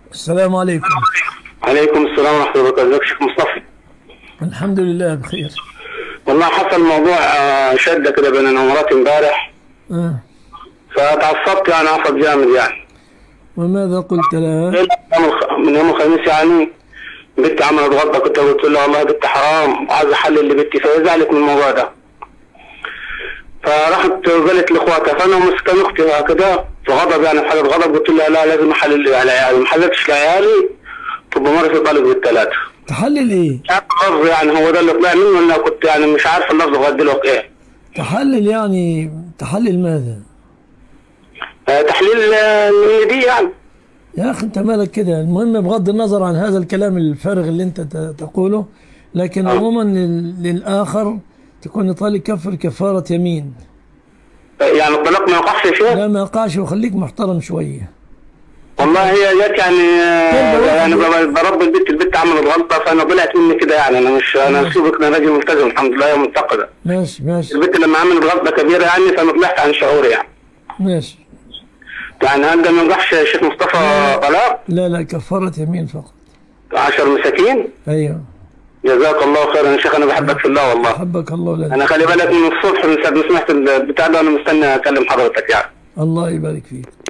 السلام عليكم عليكم السلام ورحمه الله وبركاته ازيك يا شيخ مصطفى الحمد لله بخير والله حصل موضوع آه، شده كده بين انا ومراتي امبارح آه. فتعصبت يعني عصب جامد يعني وماذا قلت لها من يوم الخ- من يوم الخميس يعني بنتي عملت غلطه كنت قلت لها والله بنتي حرام وعايز احلل لبنتي فهي زعلت من الموضوع ده فراحت قالت لاخواتها فانا مسكن اختي هكذا في غضب يعني في حاله غضب قلت لها لا لازم احلل على عيالي ما حللتش لعيالي تبقى مرتي طالق بالثلاثه تحلل ايه مش عارف اللفظ يعني هو ده اللي طلع منه ولا كنت يعني مش عارف اللفظ لغايه دلوقتي ايه تحلل يعني تحلل ماذا آه، تحليل آه، النية دي يعني يا اخي انت مالك كده المهم بغض النظر عن هذا الكلام الفارغ اللي انت ت- تقوله لكن آه. عموما لل- للاخر تكون طالق كفر كفاره يمين آه، يعني الطلاق ما يقعش يا شيخ لا ما يقعش وخليك محترم شويه والله هي جت يعني آه، طب يعني واحد- ب- برب البنت البنت عملت غلطه فانا طلعت مني كده يعني انا مش انا سيبك انا راجل ملتزم الحمد لله منتقده ماشي ماشي البنت لما عملت غلطه كبيره يعني فانا طلعت عن شعوري يعني ماشي يعني هل ده ما ينجحش يا شيخ مصطفى طلاق لا لا كفاره يمين فقط 10 مساكين ايوه جزاك الله خيرا يا شيخ انا بحبك في الله والله حبك الله لك انا خلي بالك من الصبح من ساعه ما سمعت البتاع ده انا مستني اكلم حضرتك يعني الله يبارك فيك